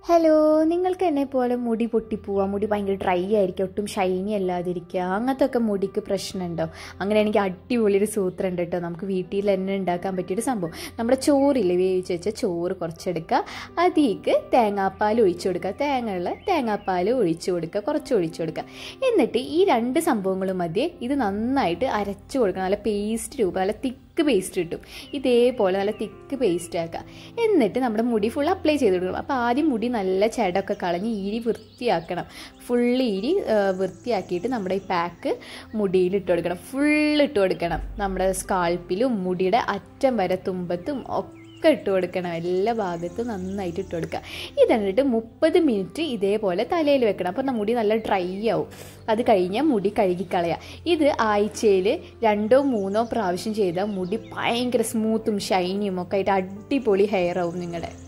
hello നിങ്ങൾക്ക് എന്നെ പോലെ മുടി പൊട്ടിപ്പോവുക മുടി ഭയങ്കര ഡ്രൈ ആയിരിക്കും ഒട്ടും ഷൈനി അല്ലാതിരിക്കുക അങ്ങനത്തെ ഒക്കെ മുടിക്ക് പ്രശ്നമുണ്ടോ അങ്ങനെ എനിക്ക് അടിപൊളിയൊരു സൂത്രം ഉണ്ട് കേട്ടോ നമുക്ക് വീട്ടിൽ തന്നെ ഉണ്ടാക്കാൻ പറ്റിയൊരു സംഭവം നമ്മുടെ ചോറില്ലേ വേവിച്ച് വെച്ച ചോറ് കുറച്ചെടുക്കുക അതിലേക്ക് തേങ്ങാപ്പാൽ ഒഴിച്ചു കൊടുക്കുക തേങ്ങയുള്ള തേങ്ങാപ്പാൽ ഒഴിച്ചു കൊടുക്കുക കുറച്ച് ഒഴിച്ചു കൊടുക്കുക എന്നിട്ട് ഈ രണ്ട് സംഭവങ്ങളും മധ്യേ ഇത് നന്നായിട്ട് അരച്ചു കൊടുക്കണം നല്ല പേസ്റ്റ് രൂപം നല്ല തിക്ക് പേസ്റ്റ് കിട്ടും ഇതേപോലെ നല്ല തിക്ക് പേസ്റ്റ് ആക്കുക എന്നിട്ട് നമ്മുടെ മുടി ഫുൾ അപ്ലൈ ചെയ്ത് കൊടുക്കണം അപ്പോൾ ആദ്യം മുടി നല്ല ചെടൊക്കെ കളഞ്ഞ് ഈരി വൃത്തിയാക്കണം ഫുള്ള് ഈരി ആ, വൃത്തിയാക്കിയിട്ട് നമ്മുടെ ഈ പാക്ക് മുടിയിൽ ഇട്ട് കൊടുക്കണം ഫുൾ ഇട്ട് കൊടുക്കണം നമ്മുടെ സ്കാൾപ്പിലും മുടിയുടെ അറ്റം വരെ തുമ്പത്തും ഒക്കെ ഇട്ട് കൊടുക്കണം എല്ലാ ഭാഗത്തും നന്നായിട്ട് ഇട്ട് കൊടുക്കുക ഇത് എന്നിട്ട് മുപ്പത് മിനിറ്റ് ഇതേപോലെ തലയിൽ വെക്കണം അപ്പോൾ മുടി നല്ല ഡ്രൈ ആവും അത് കഴിഞ്ഞാൽ മുടി കഴുകിക്കളയുക ഇത് ആഴ്ചയിൽ രണ്ടോ മൂന്നോ പ്രാവശ്യം ചെയ്താൽ മുടി ഭയങ്കര സ്മൂത്തും ഷൈനിയും ഒക്കെ ആയിട്ട് അടിപൊളി ഹെയർ ആവും നിങ്ങളുടെ